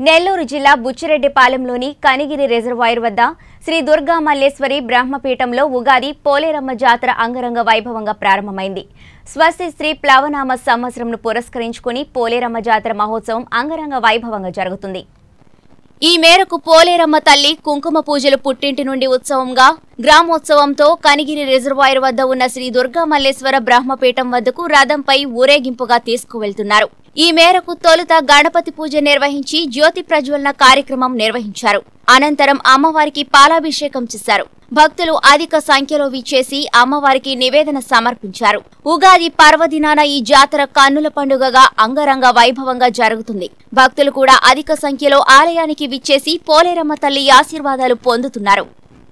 నెల్లూరు జిల్లా బుచ్చిరెడ్డిపాలెంలోని కనిగిరి రిజర్వాయర్ వద్ద శ్రీ దుర్గా మల్లేశ్వరి బ్రహ్మపీఠంలో ఉగాది పోలేరమ్మ జాతర అంగరంగ వైభవంగా ప్రారంభమైంది స్వస్తి శ్రీ ప్లవనామ సంవత్సరంను పురస్కరించుకుని పోలేరమ్మ జాతర మహోత్సవం అంగరంగ వైభవంగా జరుగుతుంది ఈ మేరకు పోలేరమ్మ తల్లి కుంకుమ పూజలు పుట్టింటి నుండి ఉత్సవంగా గ్రామోత్సవంతో కనిగిరి రిజర్వాయర్ వద్ద ఉన్న శ్రీ దుర్గా మల్లేశ్వర బ్రహ్మపీఠం వద్దకు రథంపై ఊరేగింపుగా తీసుకువెళ్తున్నారు ఈ మేరకు తొలుత గణపతి పూజ నిర్వహించి జ్యోతి ప్రజ్వలన కార్యక్రమం నిర్వహించారు అనంతరం అమ్మవారికి పాలాభిషేకం చేశారు భక్తులు అధిక సంఖ్యలో విచ్చేసి అమ్మవారికి నివేదన సమర్పించారు ఉగాది పర్వదినాన ఈ జాతర కన్నుల పండుగగా అంగరంగ వైభవంగా జరుగుతుంది భక్తులు కూడా అధిక సంఖ్యలో ఆలయానికి విచ్చేసి పోలేరమ్మ తల్లి ఆశీర్వాదాలు పొందుతున్నారు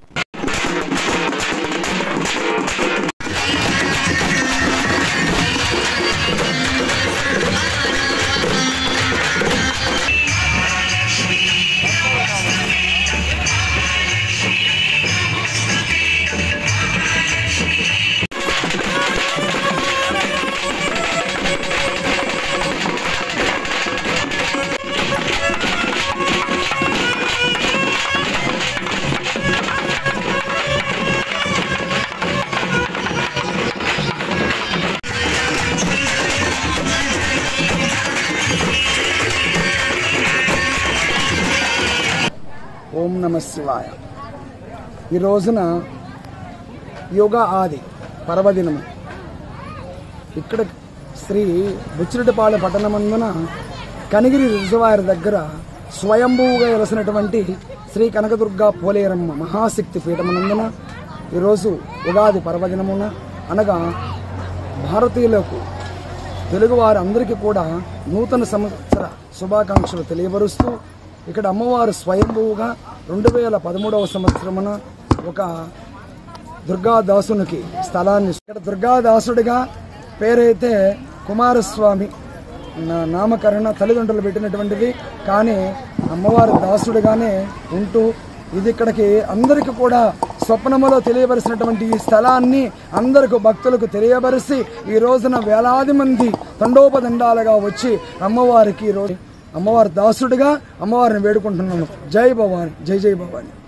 ఓం నమ శివాయ ఈ రోజున యోగా ఆది పర్వదినము ఇక్కడ శ్రీ బుచ్చిరెడ్డిపాళె పట్టణమందున కనిగిరి రిజర్వాయర్ దగ్గర స్వయంభూగా వెలసినటువంటి శ్రీ కనకదుర్గ పోలేరమ్మ మహాశక్తి పీఠమనందున ఈరోజు ఉగాది పర్వదినమున అనగా భారతీయులకు తెలుగువారి అందరికీ కూడా నూతన సంవత్సర శుభాకాంక్షలు తెలియపరుస్తూ ఇక్కడ అమ్మవారు స్వయంభూగా రెండు వేల పదమూడవ సంవత్సరమున ఒక దుర్గాదాసునికి స్థలాన్ని ఇక్కడ దుర్గాదాసుడిగా పేరైతే కుమారస్వామి నా- నామకరణ తల్లిదండ్రులు పెట్టినటువంటిది కానీ అమ్మవారి దాసుడిగానే ఉంటూ ఇది ఇక్కడికి అందరికీ కూడా స్వప్నములో తెలియబరిచినటువంటి ఈ స్థలాన్ని అందరికి భక్తులకు తెలియబరిచి ఈ రోజున వేలాది మంది తండోపదండాలుగా వచ్చి అమ్మవారికి ఈ రోజు అమ్మవారి దాసుడిగా అమ్మవారిని వేడుకుంటున్నాను జై భవాని జై జై భవాని